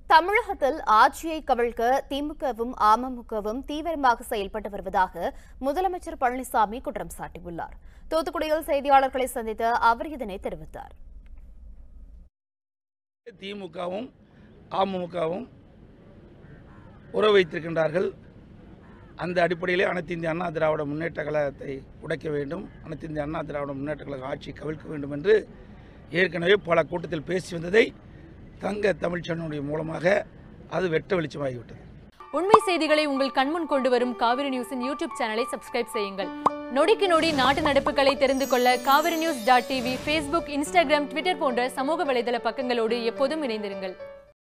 தமிழகத்தில் ஆட்சியை கவிழ்க்க திமுகவும் அமமுகவும் தீவிரமாக செயல்பட்டு வருவதாக முதலமைச்சர் பழனிசாமி குற்றம் சாட்டியுள்ளார் தூத்துக்குடியில் செய்தியாளர்களை சந்தித்து அவர் இதனை தெரிவித்தார் திமுகவும் அமமுகவும் உறவு வைத்திருக்கின்றார்கள் அந்த அடிப்படையிலே அனைத்து இந்திய அண்ணா திராவிட முன்னேற்ற கழகத்தை உடைக்க வேண்டும் அனைத்து இந்திய அண்ணா திராவிட முன்னேற்ற கழக ஆட்சி கவிழ்க்க வேண்டும் என்று ஏற்கனவே பல கூட்டத்தில் பேசி வந்ததை தங்க தமிழ்ச்சனுடைய மூலமாக அது வெட்ட வெளிச்சமாகிவிட்டது உண்மை செய்திகளை உங்கள் கண்முன் கொண்டு வரும் காவிரி நியூஸின் யூடியூப் சேனலை சப்ஸ்கிரைப் செய்யுங்கள் நொடிக்கு நொடி நாட்டு நடப்புகளை தெரிந்து கொள்ள Kaveri news dot TV Facebook Instagram Twitter போன்ற சமூக வலைதள பக்கங்களோடு எப்போதும் இணைந்திருங்கள்